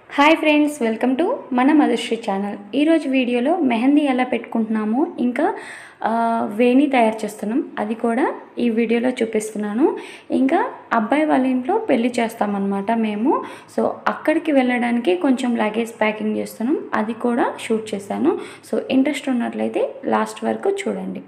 hi friends welcome to మన Madhushree channel ఈరోజు వీడియోలో మెహందీ ఎలా పెట్టుకుంటున్నాము ఇంకా ఆ, వేణి తయారు చేస్తున్నాం అది కూడా ఈ వీడియోలో చూపిస్తున్నాను ఇంకా అబ్బాయి వాళ్ళ ఇంట్లో పెళ్లి చేస్తామన్నమాట మేము సో అక్కడికి వెళ్ళడానికి కొంచెం లగేజ్ ప్యాకింగ్ చేస్తున్నాం అది కూడా షూట్ చేశాను సో ఇంట్రెస్ట్ ఉన్నట్లయితే లాస్ట్ వరకు చూడండి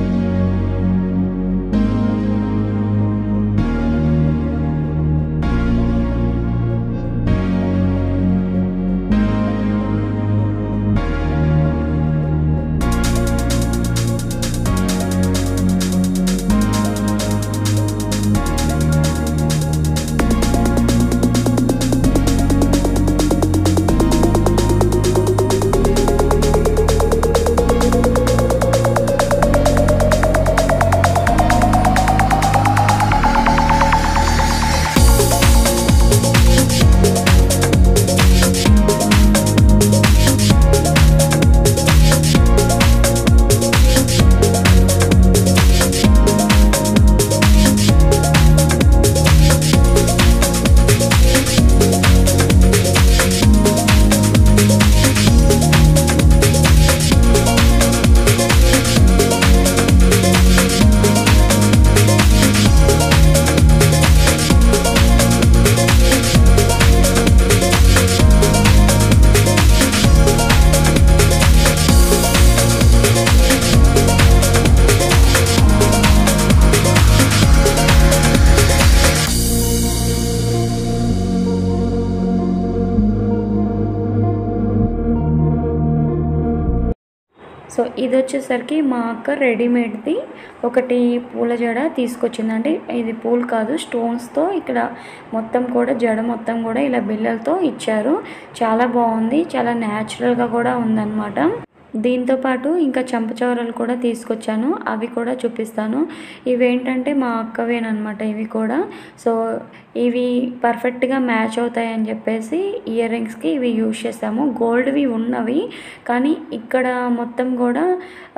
సో ఇది వచ్చేసరికి మా అక్క రెడీమేడ్ది ఒకటి పూల జడ తీసుకొచ్చిందండి ఇది పూలు కాదు స్టోన్స్తో ఇక్కడ మొత్తం కూడా జడ మొత్తం కూడా ఇలా బిళ్ళలతో ఇచ్చారు చాలా బాగుంది చాలా న్యాచురల్గా కూడా ఉందన్నమాట దీంతో పాటు ఇంకా చంపచౌరాలు కూడా తీసుకొచ్చాను అవి కూడా చూపిస్తాను ఇవేంటంటే మా అక్కవేనమాట ఇవి కూడా సో ఇవి పర్ఫెక్ట్గా మ్యాచ్ అవుతాయని చెప్పేసి ఇయర్ రింగ్స్కి ఇవి యూజ్ చేసాము గోల్డ్వి ఉన్నవి కానీ ఇక్కడ మొత్తం కూడా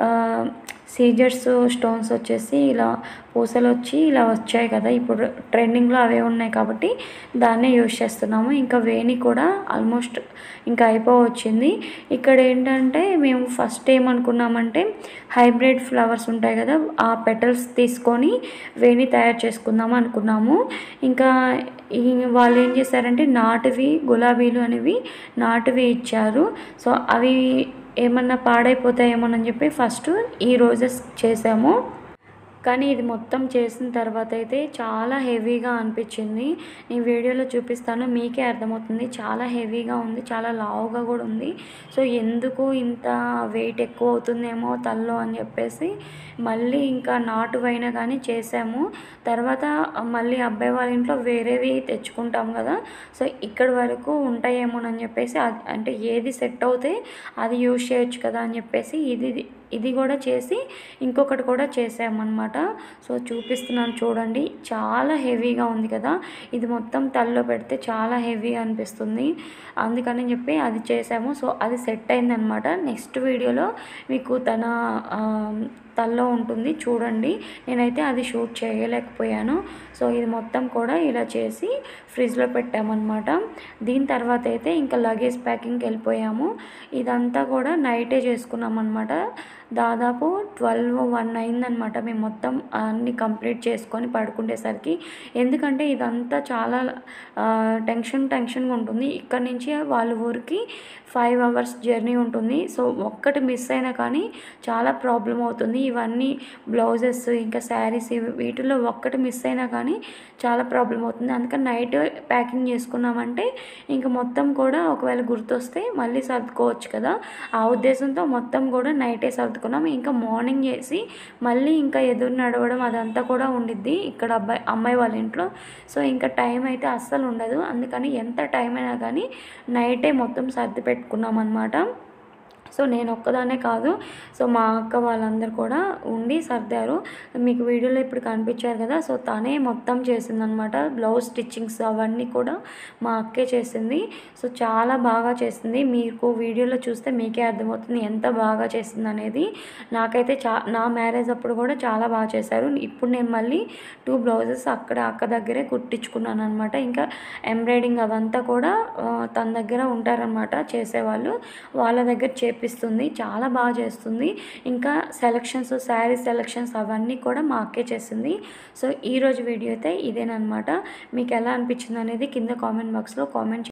సీజర్స్ స్టోన్స్ వచ్చేసి ఇలా పూసలు వచ్చి ఇలా వచ్చాయి కదా ఇప్పుడు ట్రెండింగ్లో అవే ఉన్నాయి కాబట్టి దాన్నే యూజ్ చేస్తున్నాము ఇంకా వేణి కూడా ఆల్మోస్ట్ ఇంకా అయిపోవచ్చింది ఇక్కడ ఏంటంటే మేము ఫస్ట్ ఏమనుకున్నామంటే హైబ్రిడ్ ఫ్లవర్స్ ఉంటాయి కదా ఆ పెటల్స్ తీసుకొని వేణి తయారు చేసుకుందాం అనుకున్నాము ఇంకా ఈ వాళ్ళు ఏం చేశారంటే నాటువి గులాబీలు అనేవి నాటువి ఇచ్చారు సో అవి ఏమన్నా పాడైపోతాయేమోనని చెప్పి ఫస్ట్ ఈ రోజెస్ చేసాము కానీ ఇది మొత్తం చేసిన తర్వాత అయితే చాలా హెవీగా అనిపించింది నేను వీడియోలో చూపిస్తాను మీకే అర్థమవుతుంది చాలా హెవీగా ఉంది చాలా లావుగా కూడా ఉంది సో ఎందుకు ఇంత వెయిట్ ఎక్కువ అవుతుందేమో తల్లో అని చెప్పేసి మళ్ళీ ఇంకా నాటువైనా కానీ చేసాము తర్వాత మళ్ళీ అబ్బాయి వాళ్ళ ఇంట్లో వేరేవి తెచ్చుకుంటాం కదా సో ఇక్కడ వరకు ఉంటాయేమోనని చెప్పేసి అద్- అంటే ఏది సెట్ అవుతే అది యూజ్ చేయొచ్చు కదా అని చెప్పేసి ఇది ఇది కూడా చేసి ఇంకొకటి కూడా చేసామన్నమాట సో చూపిస్తున్నాను చూడండి చాలా హెవీగా ఉంది కదా ఇది మొత్తం తల్లో పెడితే చాలా హెవీ అనిపిస్తుంది అందుకని చెప్పి అది చేసాము సో అది సెట్ అయిందనమాట నెక్స్ట్ వీడియోలో మీకు తన ఆ, తల్లో ఉంటుంది చూడండి నేనైతే అది షూట్ చేయలేకపోయాను సో ఇది మొత్తం కూడా ఇలా చేసి ఫ్రిడ్జ్లో పెట్టామన్నమాట దీని తర్వాత అయితే ఇంకా లగేజ్ ప్యాకింగ్కి వెళ్ళిపోయాము ఇదంతా కూడా నైటే చేసుకున్నాం అనమాట దాదాపు ట్వెల్వ్ వన్ అయిందనమాట మేము మొత్తం అన్ని కంప్లీట్ చేసుకొని పడుకునేసరికి ఎందుకంటే ఇదంతా చాలా ఆ, టెన్షన్ టెన్షన్గా ఉంటుంది ఇక్కడ నుంచి వాళ్ళ ఊరికి ఫైవ్ అవర్స్ జర్నీ ఉంటుంది సో ఒక్కటి మిస్ అయినా కానీ చాలా ప్రాబ్లం అవుతుంది ఇవన్నీ బ్లౌజెస్ ఇంకా శారీస్ ఇవి వీటిలో ఒక్కటి మిస్ అయినా కానీ చాలా ప్రాబ్లం అవుతుంది అందుకని నైట్ ప్యాకింగ్ చేసుకున్నామంటే ఇంకా మొత్తం కూడా ఒకవేళ గుర్తొస్తే మళ్ళీ సర్దుకోవచ్చు కదా ఆ ఉద్దేశంతో మొత్తం కూడా నైటే సర్దుకున్నాం ఇంకా మార్నింగ్ చేసి మళ్ళీ ఇంకా ఎదురు నడవడం అదంతా కూడా ఉండిద్ది ఇక్కడ అబ్బాయి అమ్మాయి వాళ్ళ ఇంట్లో సో ఇంకా టైం అయితే అస్సలు ఉండదు అందుకని ఎంత టైం అయినా కానీ నైటే మొత్తం సర్ది పెట్టుకున్నాం అనమాట సో నేను ఒక్కదానే కాదు సో మా అక్క వాళ్ళందరూ కూడా ఉండి సర్దారు మీకు వీడియోలో ఇప్పుడు కనిపించారు కదా సో తనే మొత్తం చేసిందనమాట బ్లౌజ్ స్టిచ్చింగ్స్ అవన్నీ కూడా మా అక్కే చేసింది సో చాలా బాగా చేసింది మీకు వీడియోలో చూస్తే మీకే అర్థమవుతుంది ఎంత బాగా చేసింది అనేది నాకైతే చా నా మ్యారేజ్ అప్పుడు కూడా చాలా బాగా చేశారు ఇప్పుడు నేను మళ్ళీ టూ బ్లౌజెస్ అక్కడ అక్క దగ్గరే కుట్టించుకున్నాను అనమాట ఇంకా ఎంబ్రాయిడింగ్ అవంతా కూడా ఆ, తన దగ్గర ఉంటారనమాట చేసేవాళ్ళు వాళ్ళ దగ్గర చేపిస్తుంది చాలా బాగా చేస్తుంది ఇంకా సెలక్షన్స్ శారీ సెలక్షన్స్ అవన్నీ కూడా మా అక్కే చేసింది సో ఈరోజు వీడియో అయితే ఇదేనమాట మీకు ఎలా అనిపించింది అనేది కింద కామెంట్ బాక్స్లో కామెంట్